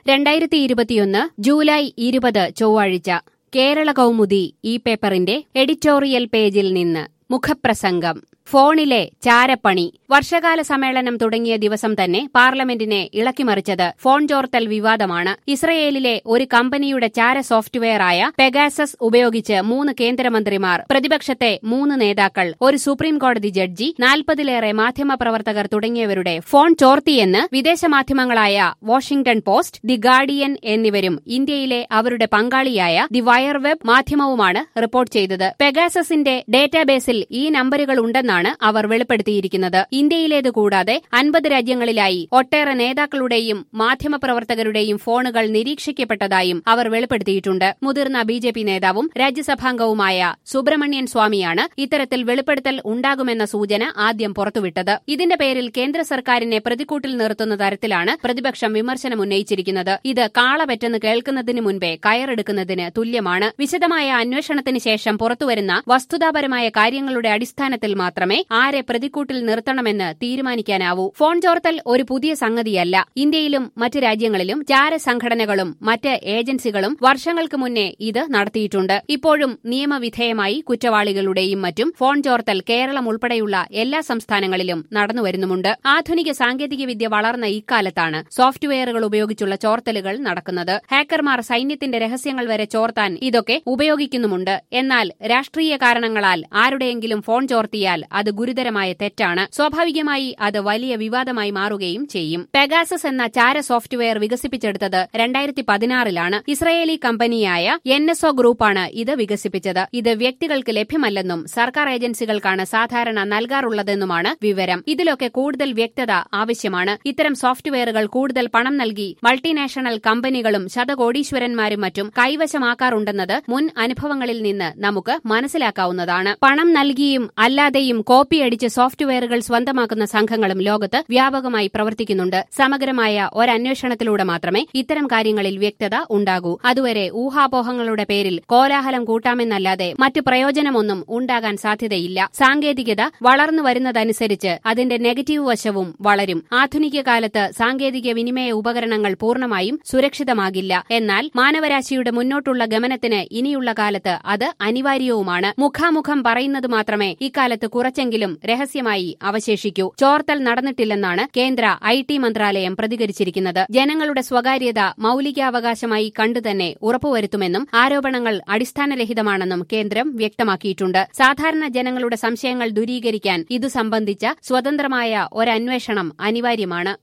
രണ്ടായിരത്തി ഇരുപത്തിയൊന്ന് ജൂലൈ ഇരുപത് ചൊവ്വാഴ്ച കേരള കൗമുദി ഈ പേപ്പറിന്റെ എഡിറ്റോറിയൽ പേജിൽ നിന്ന് മുഖപ്രസംഗം ഫോണിലെ ചാരപ്പണി വർഷകാല സമ്മേളനം തുടങ്ങിയ ദിവസം തന്നെ പാർലമെന്റിനെ ഇളക്കിമറിച്ചത് ഫോൺ ചോർത്തൽ വിവാദമാണ് ഇസ്രയേലിലെ ഒരു കമ്പനിയുടെ ചാര സോഫ്റ്റ്വെയറായ പെഗാസസ് ഉപയോഗിച്ച് മൂന്ന് കേന്ദ്രമന്ത്രിമാർ പ്രതിപക്ഷത്തെ മൂന്ന് നേതാക്കൾ ഒരു സുപ്രീം കോടതി ജഡ്ജി നാൽപ്പതിലേറെ മാധ്യമപ്രവർത്തകർ തുടങ്ങിയവരുടെ ഫോൺ ചോർത്തിയെന്ന് വിദേശ മാധ്യമങ്ങളായ വാഷിംഗ്ടൺ പോസ്റ്റ് ദി ഗാർഡിയൻ എന്നിവരും ഇന്ത്യയിലെ അവരുടെ പങ്കാളിയായ ദി വയർ വെബ് മാധ്യമവുമാണ് റിപ്പോർട്ട് ചെയ്തത് പെഗാസസിന്റെ ഡേറ്റാബേസിൽ ഈ നമ്പറുകൾ ഉണ്ടെന്നാണ് അവർ വെളിപ്പെടുത്തിയിരിക്കുന്നത് ഇന്ത്യയിലേത് കൂടാതെ അൻപത് രാജ്യങ്ങളിലായി ഒട്ടേറെ നേതാക്കളുടെയും മാധ്യമപ്രവർത്തകരുടെയും ഫോണുകൾ നിരീക്ഷിക്കപ്പെട്ടതായും അവർ വെളിപ്പെടുത്തിയിട്ടുണ്ട് മുതിർന്ന ബി ജെ പി നേതാവും രാജ്യസഭാംഗവുമായ സുബ്രഹ്മണ്യൻ സ്വാമിയാണ് ഇത്തരത്തിൽ വെളിപ്പെടുത്തൽ ഉണ്ടാകുമെന്ന സൂചന ആദ്യം പുറത്തുവിട്ടത് ഇതിന്റെ പേരിൽ കേന്ദ്ര സർക്കാരിനെ പ്രതിക്കൂട്ടിൽ നിർത്തുന്ന തരത്തിലാണ് പ്രതിപക്ഷം വിമർശനമുന്നയിച്ചിരിക്കുന്നത് ഇത് കാളപെറ്റെന്ന് കേൾക്കുന്നതിന് മുൻപേ കയറെടുക്കുന്നതിന് തുല്യമാണ് വിശദമായ അന്വേഷണത്തിന് ശേഷം പുറത്തുവരുന്ന വസ്തുതാപരമായ കാര്യങ്ങളുടെ അടിസ്ഥാനത്തിൽ മാത്രമേ ആരെ പ്രതിക്കൂട്ടിൽ നിർത്തണമെന്ന് തീരുമാനിക്കാനാവൂ ഫോൺ ചോർത്തൽ ഒരു പുതിയ സംഗതിയല്ല ഇന്ത്യയിലും മറ്റ് രാജ്യങ്ങളിലും ചാര സംഘടനകളും മറ്റ് ഏജൻസികളും വർഷങ്ങൾക്ക് മുന്നേ ഇത് നടത്തിയിട്ടുണ്ട് ഇപ്പോഴും നിയമവിധേയമായി കുറ്റവാളികളുടെയും മറ്റും ഫോൺ ചോർത്തൽ കേരളം ഉൾപ്പെടെയുള്ള എല്ലാ സംസ്ഥാനങ്ങളിലും നടന്നുവരുന്നുമുണ്ട് ആധുനിക സാങ്കേതികവിദ്യ വളർന്ന ഇക്കാലത്താണ് സോഫ്റ്റ്വെയറുകൾ ഉപയോഗിച്ചുള്ള ചോർത്തലുകൾ നടക്കുന്നത് ഹാക്കർമാർ സൈന്യത്തിന്റെ രഹസ്യങ്ങൾ വരെ ചോർത്താൻ ഇതൊക്കെ ഉപയോഗിക്കുന്നുമുണ്ട് എന്നാൽ രാഷ്ട്രീയ കാരണങ്ങളാൽ ആരുടെയെങ്കിലും ഫോൺ ചോർത്തിയാൽ അത് ഗുരുതരമായ തെറ്റാണ് സ്വാഭാവികമായി അത് വലിയ വിവാദമായി മാറുകയും ചെയ്യും പെഗാസസ് എന്ന ചാര സോഫ്റ്റ്വെയർ വികസിപ്പിച്ചെടുത്തത് രണ്ടായിരത്തി പതിനാറിലാണ് ഇസ്രയേലി കമ്പനിയായ എൻ എസ് ഒ ഗ്രൂപ്പാണ് ഇത് വികസിപ്പിച്ചത് ഇത് വ്യക്തികൾക്ക് ലഭ്യമല്ലെന്നും സർക്കാർ ഏജൻസികൾക്കാണ് സാധാരണ നൽകാറുള്ളതെന്നുമാണ് വിവരം ഇതിലൊക്കെ കൂടുതൽ വ്യക്തത ആവശ്യമാണ് ഇത്തരം സോഫ്റ്റ്വെയറുകൾ കൂടുതൽ പണം നൽകി മൾട്ടിനാഷണൽ കമ്പനികളും ശതകോടീശ്വരന്മാരും മറ്റും കൈവശമാക്കാറുണ്ടെന്നത് മുൻ അനുഭവങ്ങളിൽ നിന്ന് നമുക്ക് മനസ്സിലാക്കാവുന്നതാണ് പണം നൽകിയും അല്ലാതെയും കോപ്പിയടിച്ച് സോഫ്റ്റ്വെയറുകൾ സ്വന്തമാക്കുന്ന സംഘങ്ങളും ലോകത്ത് വ്യാപകമായി പ്രവർത്തിക്കുന്നുണ്ട് സമഗ്രമായ ഒരന്വേഷണത്തിലൂടെ മാത്രമേ ഇത്തരം കാര്യങ്ങളിൽ വ്യക്തത ഉണ്ടാകൂ അതുവരെ ഊഹാപോഹങ്ങളുടെ പേരിൽ കോലാഹലം കൂട്ടാമെന്നല്ലാതെ മറ്റു പ്രയോജനമൊന്നും ഉണ്ടാകാൻ സാധ്യതയില്ല സാങ്കേതികത വളർന്നു വരുന്നതനുസരിച്ച് അതിന്റെ നെഗറ്റീവ് വശവും വളരും ആധുനിക കാലത്ത് സാങ്കേതിക വിനിമയ ഉപകരണങ്ങൾ പൂർണ്ണമായും സുരക്ഷിതമാകില്ല എന്നാൽ മാനവരാശിയുടെ മുന്നോട്ടുള്ള ഗമനത്തിന് ഇനിയുള്ള കാലത്ത് അത് അനിവാര്യവുമാണ് മുഖാമുഖം പറയുന്നത് മാത്രമേ ഇക്കാലത്ത് കുറച്ചെങ്കിലും രഹസ്യമായി അവശേഷിക്കൂ ചോർത്തൽ നടന്നിട്ടില്ലെന്നാണ് കേന്ദ്ര ഐ ടി മന്ത്രാലയം പ്രതികരിച്ചിരിക്കുന്നത് ജനങ്ങളുടെ സ്വകാര്യത മൌലികാവകാശമായി കണ്ടുതന്നെ ഉറപ്പുവരുത്തുമെന്നും ആരോപണങ്ങൾ അടിസ്ഥാനരഹിതമാണെന്നും കേന്ദ്രം വ്യക്തമാക്കിയിട്ടുണ്ട് സാധാരണ ജനങ്ങളുടെ സംശയങ്ങൾ ദൂരീകരിക്കാൻ ഇതു സംബന്ധിച്ച സ്വതന്ത്രമായ ഒരന്വേഷണം അനിവാര്യമാണ്